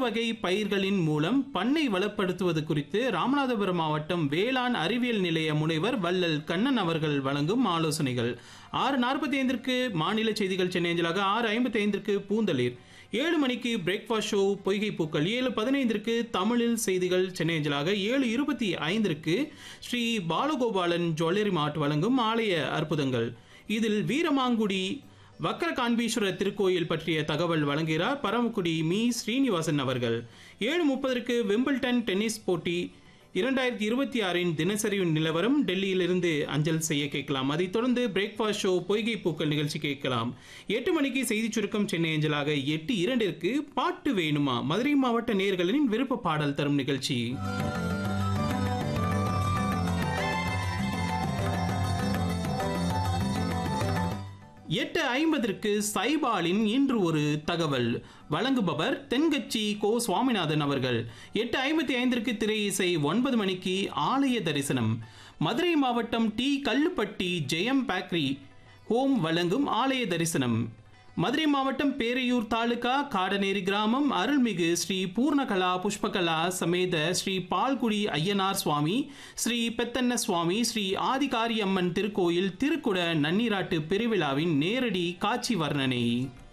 வகை பயிர்களின் மூலம் பண்ணை வளப்படுத்துவது குறித்து ராமநாதபுரம் மாவட்டம் வேளாண் அறிவியல் நிலைய முனைவர் வள்ளல் கண்ணன் அவர்கள் வழங்கும் ஆலோசனைகள் ஆறு நாற்பத்தி ஐந்திற்கு மாநில செய்திகள் சென்னை அஞ்சலாக ஆறு ஐம்பத்தி ஐந்திற்கு பூந்தளிர் ஏழு மணிக்கு பிரேக்ஃபாஸ்ட் ஷோ பொய்கை பூக்கள் ஏழு பதினைந்திற்கு தமிழில் செய்திகள் சென்னை அஞ்சலாக ஏழு இருபத்தி ஐந்திற்கு ஸ்ரீ பாலகோபாலன் ஜுவல்லரி மார்ட் வழங்கும் ஆலய அற்புதங்கள் இதில் வீரமாங்குடி வக்கர காண்பீஸ்வரர் திருக்கோயில் பற்றிய தகவல் வழங்குகிறார் பரமக்குடி மீ ஸ்ரீனிவாசன் அவர்கள் ஏழு முப்பதற்கு விம்பிள்டன் டென்னிஸ் போட்டி இரண்டாயிரத்தி இருபத்தி ஆறின் தினசரி நிலவரம் டெல்லியிலிருந்து அஞ்சல் செய்ய கேட்கலாம் அதைத் தொடர்ந்து பிரேக்ஃபாஸ்ட் ஷோ பொய்கை பூக்கள் நிகழ்ச்சி கேட்கலாம் எட்டு மணிக்கு செய்தி சுருக்கம் சென்னை அஞ்சலாக எட்டு இரண்டிற்கு பாட்டு வேணுமா மதுரை மாவட்ட நேர்களின் விருப்ப பாடல் தரும் நிகழ்ச்சி எட்டு ஐம்பதற்கு சைபாலின் இன்று ஒரு தகவல் வழங்குபவர் தென்கட்சி கோ சுவாமிநாதன் அவர்கள் எட்டு ஐம்பத்தி ஐந்திற்கு திரை இசை ஒன்பது மணிக்கு ஆலய தரிசனம் மதுரை மாவட்டம் T Kallupatti Jeyam bakery home வழங்கும் ஆலய தரிசனம் மதுரை மாவட்டம் பேரையூர் தாலுகா காடநேரி கிராமம் அருள்மிகு ஸ்ரீ பூர்ணகலா புஷ்பகலா சமேத ஸ்ரீ பால்குடி ஐயனார் சுவாமி ஸ்ரீ பெத்தன்ன சுவாமி ஸ்ரீ ஆதிகாரி அம்மன் திருக்கோயில் திருக்குட நன்னீராட்டு பெருவிழாவின் நேரடி காட்சி வர்ணனை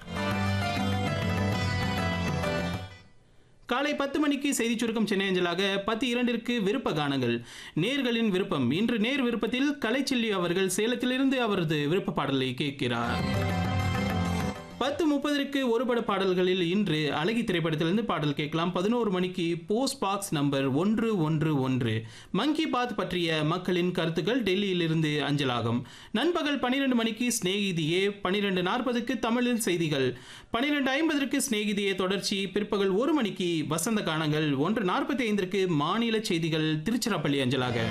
காலை பத்து மணிக்கு செய்தி சுருக்கம் சென்னை அஞ்சலாக பத்து இரண்டிற்கு விருப்ப கானங்கள் நேர்களின் விருப்பம் இன்று நேர் விருப்பத்தில் கலைச்செல்வி அவர்கள் சேலத்திலிருந்து அவரது விருப்ப பாடலை கேட்கிறார் பத்து முப்பதற்கு ஒருபட பாடல்களில் இன்று அழகி திரைப்படத்திலிருந்து பாடல் கேட்கலாம் பதினோரு மணிக்கு போஸ்ட் பாக்ஸ் நம்பர் ஒன்று ஒன்று ஒன்று மங்கி பாத் பற்றிய மக்களின் கருத்துக்கள் டெல்லியிலிருந்து அஞ்சலாகும் நண்பகல் பனிரெண்டு மணிக்கு ஸ்நேகிதியே பனிரெண்டு நாற்பதுக்கு தமிழில் செய்திகள் பனிரெண்டு ஐம்பதற்கு ஸ்நேகிதியே தொடர்ச்சி பிற்பகல் ஒரு மணிக்கு வசந்த கானங்கள் ஒன்று நாற்பத்தி ஐந்திற்கு மாநில செய்திகள் திருச்சிராப்பள்ளி அஞ்சலாக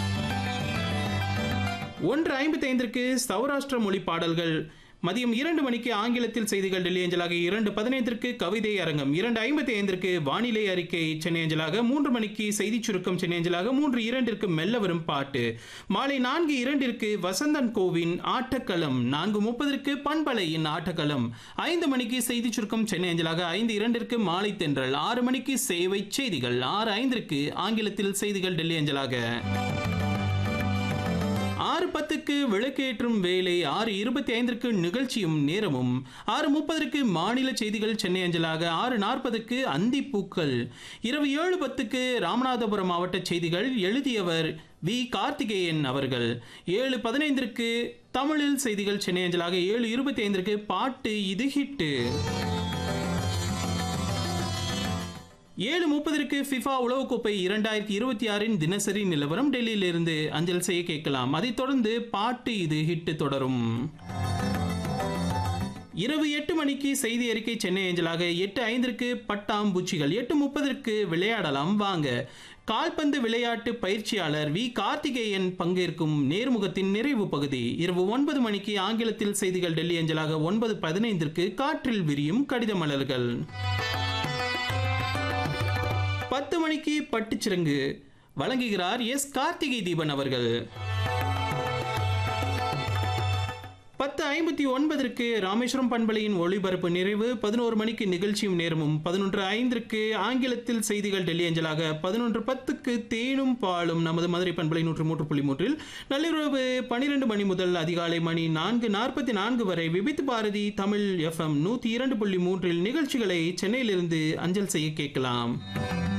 ஒன்று ஐம்பத்தி ஐந்திற்கு சௌராஷ்டிர மொழி பாடல்கள் மதியம் இரண்டு மணிக்கு ஆங்கிலத்தில் செய்திகள் டெல்லி அஞ்சலாக இரண்டு பதினைந்திற்கு கவிதை அரங்கம் இரண்டு ஐம்பத்தி ஐந்திற்கு வானிலை அறிக்கை சென்னை அஞ்சலாக மூன்று மணிக்கு செய்தி சுருக்கம் சென்னை அஞ்சலாக மூன்று இரண்டிற்கு மெல்ல வரும் பாட்டு மாலை நான்கு இரண்டிற்கு வசந்தன் கோவின் ஆட்டக்களம் நான்கு முப்பதற்கு பண்பலையின் ஆட்டக்களம் ஐந்து மணிக்கு செய்தி சுருக்கம் சென்னை அஞ்சலாக ஐந்து இரண்டிற்கு மாலை தென்றல் ஆறு மணிக்கு சேவை செய்திகள் ஆறு ஐந்திற்கு ஆங்கிலத்தில் செய்திகள் டெல்லி அஞ்சலாக ஆறு பத்துக்கு விளக்கேற்றும் வேலை ஆறு இருபத்தி ஐந்திற்கு நிகழ்ச்சியும் நேரமும் ஆறு முப்பதற்கு மாநில செய்திகள் சென்னை அஞ்சலாக ஆறு நாற்பதுக்கு அந்தி பூக்கள் இரவு ஏழு பத்துக்கு ராமநாதபுரம் மாவட்ட செய்திகள் எழுதியவர் வி கார்த்திகேயன் அவர்கள் ஏழு பதினைந்திற்கு தமிழில் செய்திகள் சென்னை அஞ்சலாக ஏழு இருபத்தி ஐந்திற்கு பாட்டு இது ஹிட்டு ஏழு முப்பதற்கு ஃபிஃபா உலகக்கோப்பை இரண்டாயிரத்தி இருபத்தி ஆறின் தினசரி நிலவரம் டெல்லியிலிருந்து அஞ்சல் செய்ய கேட்கலாம் அதைத் தொடர்ந்து பாட்டு இது ஹிட் தொடரும் இரவு எட்டு மணிக்கு செய்தி அறிக்கை சென்னை ஏஞ்சலாக எட்டு ஐந்திற்கு பட்டாம்பூச்சிகள் எட்டு முப்பதற்கு விளையாடலாம் வாங்க கால்பந்து விளையாட்டு பயிற்சியாளர் வி கார்த்திகேயன் பங்கேற்கும் நேர்முகத்தின் நிறைவு பகுதி இரவு ஒன்பது மணிக்கு ஆங்கிலத்தில் செய்திகள் டெல்லி அஞ்சலாக ஒன்பது பதினைந்திற்கு காற்றில் விரியும் கடித மலர்கள் பத்து மணிக்கு பட்டுச்சிறங்கு வழங்குகிறார் எஸ் கார்த்திகை தீபன் அவர்கள் பத்து ஐம்பத்தி ஒன்பதற்கு ராமேஸ்வரம் பண்பலையின் ஒளிபரப்பு நிறைவு பதினோரு மணிக்கு நிகழ்ச்சியும் நேரமும் பதினொன்று ஐந்திற்கு ஆங்கிலத்தில் செய்திகள் டெல்லி அஞ்சலாக பதினொன்று பத்துக்கு தேனும் பாலும் நமது மதுரை பண்பலை நூற்று மூன்று புள்ளி மூன்றில் நள்ளிரவு பனிரெண்டு மணி முதல் அதிகாலை மணி நான்கு நாற்பத்தி நான்கு வரை விபித் பாரதி தமிழ் எஃப்எம் நூற்றி இரண்டு புள்ளி மூன்றில் நிகழ்ச்சிகளை சென்னையிலிருந்து அஞ்சல் செய்ய கேட்கலாம்